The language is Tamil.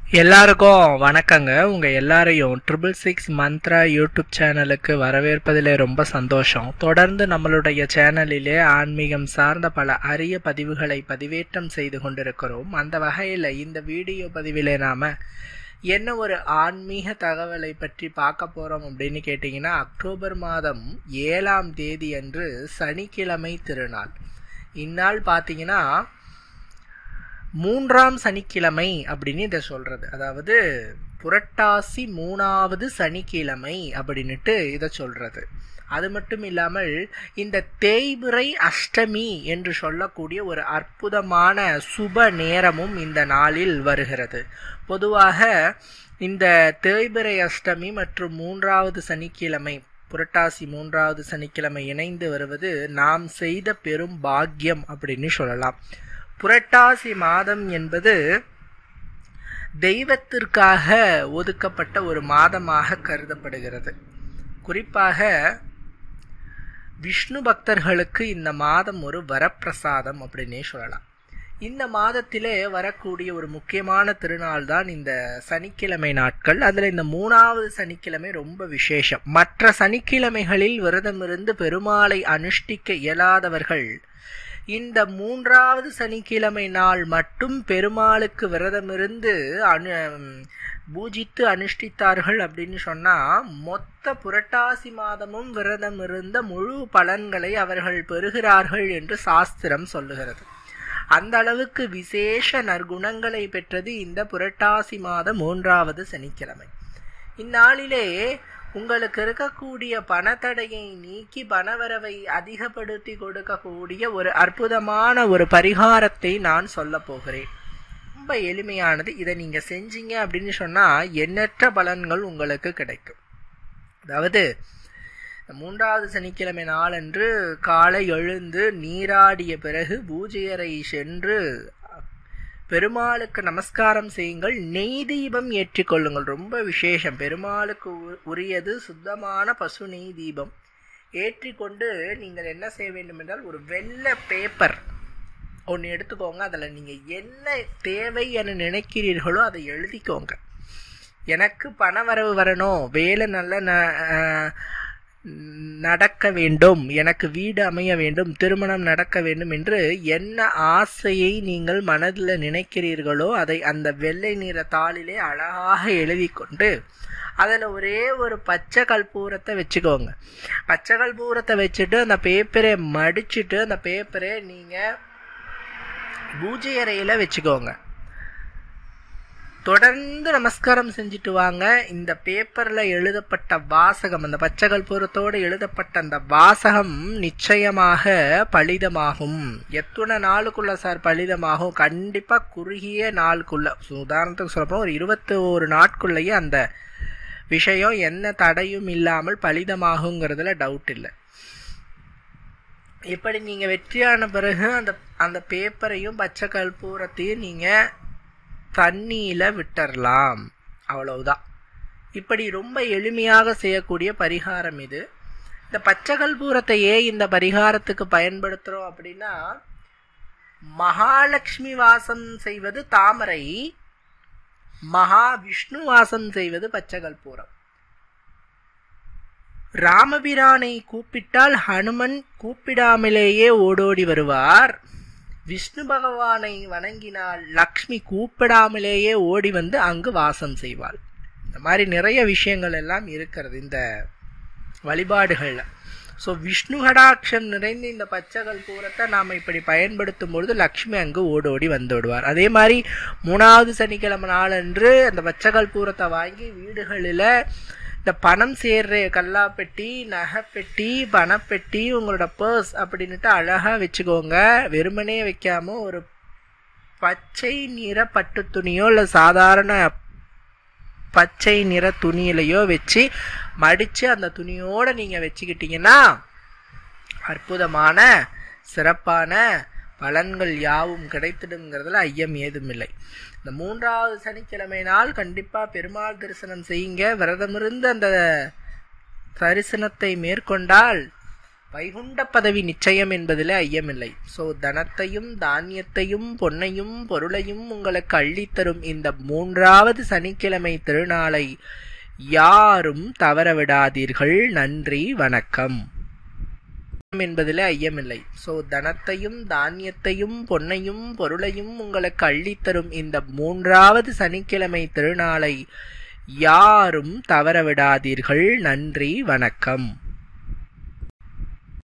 எல்லாருக்கும் வணக்கங்க உங்க எல்லாரையும் ட்ரிபிள் சிக்ஸ் மந்த்ரா யூடியூப் சேனலுக்கு வரவேற்பதிலே ரொம்ப சந்தோஷம் தொடர்ந்து நம்மளுடைய சேனலிலே ஆன்மீகம் சார்ந்த பல அரிய பதிவுகளை பதிவேற்றம் செய்து கொண்டிருக்கிறோம் அந்த வகையில் இந்த வீடியோ பதிவிலே நாம என்ன ஒரு ஆன்மீக தகவலை பற்றி பார்க்க போறோம் அப்படின்னு கேட்டிங்கன்னா அக்டோபர் மாதம் ஏழாம் தேதி அன்று சனிக்கிழமை திருநாள் இந்நாள் பார்த்தீங்கன்னா மூன்றாம் சனிக்கிழமை அப்படின்னு இதை சொல்றது அதாவது புரட்டாசி மூணாவது சனிக்கிழமை அப்படின்னுட்டு இதை சொல்றது அது மட்டும் இல்லாமல் இந்த தேய்பிறை அஷ்டமி என்று சொல்லக்கூடிய ஒரு அற்புதமான சுப நேரமும் இந்த நாளில் வருகிறது பொதுவாக இந்த தேய்பிறை அஷ்டமி மற்றும் மூன்றாவது சனிக்கிழமை புரட்டாசி மூன்றாவது சனிக்கிழமை இணைந்து வருவது நாம் செய்த பெரும் பாக்கியம் அப்படின்னு சொல்லலாம் புரட்டாசி மாதம் என்பது தெய்வத்திற்காக ஒதுக்கப்பட்ட ஒரு மாதமாக கருதப்படுகிறது குறிப்பாக விஷ்ணு பக்தர்களுக்கு இந்த மாதம் ஒரு வரப்பிரசாதம் அப்படின்னே சொல்லலாம் இந்த மாதத்திலே வரக்கூடிய ஒரு முக்கியமான திருநாள் தான் இந்த சனிக்கிழமை நாட்கள் அதில் இந்த மூணாவது சனிக்கிழமை ரொம்ப விசேஷம் மற்ற சனிக்கிழமைகளில் விரதமிருந்து பெருமாளை அனுஷ்டிக்க இயலாதவர்கள் இந்த மூன்றாவது சனிக்கிழமை நாள் மட்டும் பெருமாளுக்கு விரதமிருந்து அனு பூஜித்து அனுஷ்டித்தார்கள் அப்படின்னு சொன்னா மொத்த புரட்டாசி மாதமும் விரதம் இருந்த முழு பலன்களை அவர்கள் பெறுகிறார்கள் என்று சாஸ்திரம் சொல்லுகிறது அந்த அளவுக்கு விசேஷ நற்குணங்களை பெற்றது இந்த புரட்டாசி மாதம் மூன்றாவது சனிக்கிழமை இந்நாளிலே உங்களுக்கு இருக்கக்கூடிய பணத்தடையை நீக்கி பணவரவை அதிகப்படுத்தி கொடுக்கக்கூடிய ஒரு அற்புதமான ஒரு பரிகாரத்தை நான் சொல்ல போகிறேன் ரொம்ப எளிமையானது இதை நீங்க செஞ்சீங்க அப்படின்னு சொன்னா எண்ணற்ற பலன்கள் உங்களுக்கு கிடைக்கும் அதாவது மூன்றாவது சனிக்கிழமை நாளன்று காலை எழுந்து நீராடிய பிறகு பூஜையறை சென்று பெருமாளுக்கு நமஸ்காரம் செய்யுங்கள் நெய் தீபம் ஏற்றிக்கொள்ளுங்கள் ரொம்ப விசேஷம் பெருமாளுக்கு உரியது சுத்தமான பசு நெய் தீபம் ஏற்றிக்கொண்டு நீங்கள் என்ன செய்ய வேண்டும் என்றால் ஒரு வெள்ளை பேப்பர் ஒன்று எடுத்துக்கோங்க அதில் நீங்கள் என்ன தேவை என நினைக்கிறீர்களோ அதை எழுதிக்கோங்க எனக்கு பணவரவு வரணும் வேலை நல்ல நடக்க வேண்டும் எனக்கு வீடு அமைய வேண்டும் திருமணம் நடக்க வேண்டும் என்று என்ன ஆசையை நீங்கள் மனதில் நினைக்கிறீர்களோ அதை அந்த வெள்ளை நிற தாளிலே அழகாக எழுதி கொண்டு அதில் ஒரே ஒரு பச்சை கற்பூரத்தை வச்சுக்கோங்க பச்சை கற்பூரத்தை வச்சுட்டு அந்த பேப்பரை மடிச்சுட்டு அந்த பேப்பரை நீங்கள் பூஜை அறையில் வச்சுக்கோங்க தொடர்ந்து நமஸ்காரம் செஞ்சுட்டு வாங்க இந்த பேப்பர்ல எழுதப்பட்ட வாசகம் அந்த பச்சை கற்பூரத்தோடு எழுதப்பட்ட அந்த வாசகம் நிச்சயமாக பலிதமாகும் எத்தனை நாளுக்குள்ள சார் பலிதமாகும் கண்டிப்பா குறுகிய நாளுக்குள்ள உதாரணத்துக்கு சொல்லப்போனா ஒரு இருபத்தி ஒரு நாட்குள்ளேயே அந்த விஷயம் என்ன தடையும் இல்லாமல் பலிதமாகுங்கிறதுல டவுட் இல்லை இப்படி நீங்க வெற்றியான பிறகு அந்த அந்த பேப்பரையும் பச்சை கற்பூரத்தையும் நீங்க தண்ணியில விட்டுறலாம் அவ்வளவுதான் இப்படி ரொம்ப எளிமையாக செய்யக்கூடிய பரிகாரம் இது இந்த பச்சை கற்பூரத்தை ஏன் இந்த பரிகாரத்துக்கு பயன்படுத்துறோம் அப்படின்னா மகாலட்சுமி வாசம் செய்வது தாமரை மகாவிஷ்ணு வாசம் செய்வது பச்சை கற்பூரம் ராமபிரானை கூப்பிட்டால் ஹனுமன் கூப்பிடாமலேயே ஓடோடி வருவார் விஷ்ணு பகவானை வணங்கினால் லக்ஷ்மி கூப்பிடாமலேயே ஓடி வந்து அங்கு வாசம் செய்வாள் இந்த மாதிரி நிறைய விஷயங்கள் எல்லாம் இருக்கிறது இந்த வழிபாடுகள்ல ஸோ விஷ்ணு கடாட்சம் நிறைந்த இந்த பச்சைகள் பூரத்தை நாம் இப்படி பயன்படுத்தும் பொழுது லக்ஷ்மி அங்கு ஓடோடி வந்துவிடுவார் அதே மாதிரி மூணாவது சனிக்கிழமை நாளன்று அந்த பச்சைகள் பூரத்தை வாங்கி வீடுகளில் இந்த பணம் சேர்ற கல்லாப்பெட்டி நகைப்பெட்டி பணப்பெட்டி உங்களோட பர்ஸ் அப்படின்னுட்டு அழகா வச்சுக்கோங்க வெறுமனே வைக்காம ஒரு பச்சை நிற பட்டு துணியோ இல்லை சாதாரண பச்சை நிற துணியிலையோ வச்சு மடிச்சு அந்த துணியோட நீங்க வச்சுக்கிட்டீங்கன்னா அற்புதமான சிறப்பான பலன்கள் யாவும் கிடைத்திடுங்கிறதுல ஐயம் ஏதும் இல்லை இந்த மூன்றாவது சனிக்கிழமை நாள் கண்டிப்பா பெருமாள் தரிசனம் செய்யுங்க விரதமிருந்து அந்த தரிசனத்தை மேற்கொண்டால் வைகுண்ட பதவி நிச்சயம் என்பதில் ஐயமில்லை ஸோ தனத்தையும் தானியத்தையும் பொன்னையும் பொருளையும் உங்களுக்கு அள்ளித்தரும் இந்த மூன்றாவது சனிக்கிழமை திருநாளை யாரும் தவற விடாதீர்கள் நன்றி வணக்கம் என்பதில் ஐயமில்லை ஸோ தனத்தையும் தானியத்தையும் பொன்னையும் பொருளையும் உங்களுக்கு அள்ளித்தரும் இந்த மூன்றாவது சனிக்கிழமை திருநாளை யாரும் தவற விடாதீர்கள் நன்றி வணக்கம்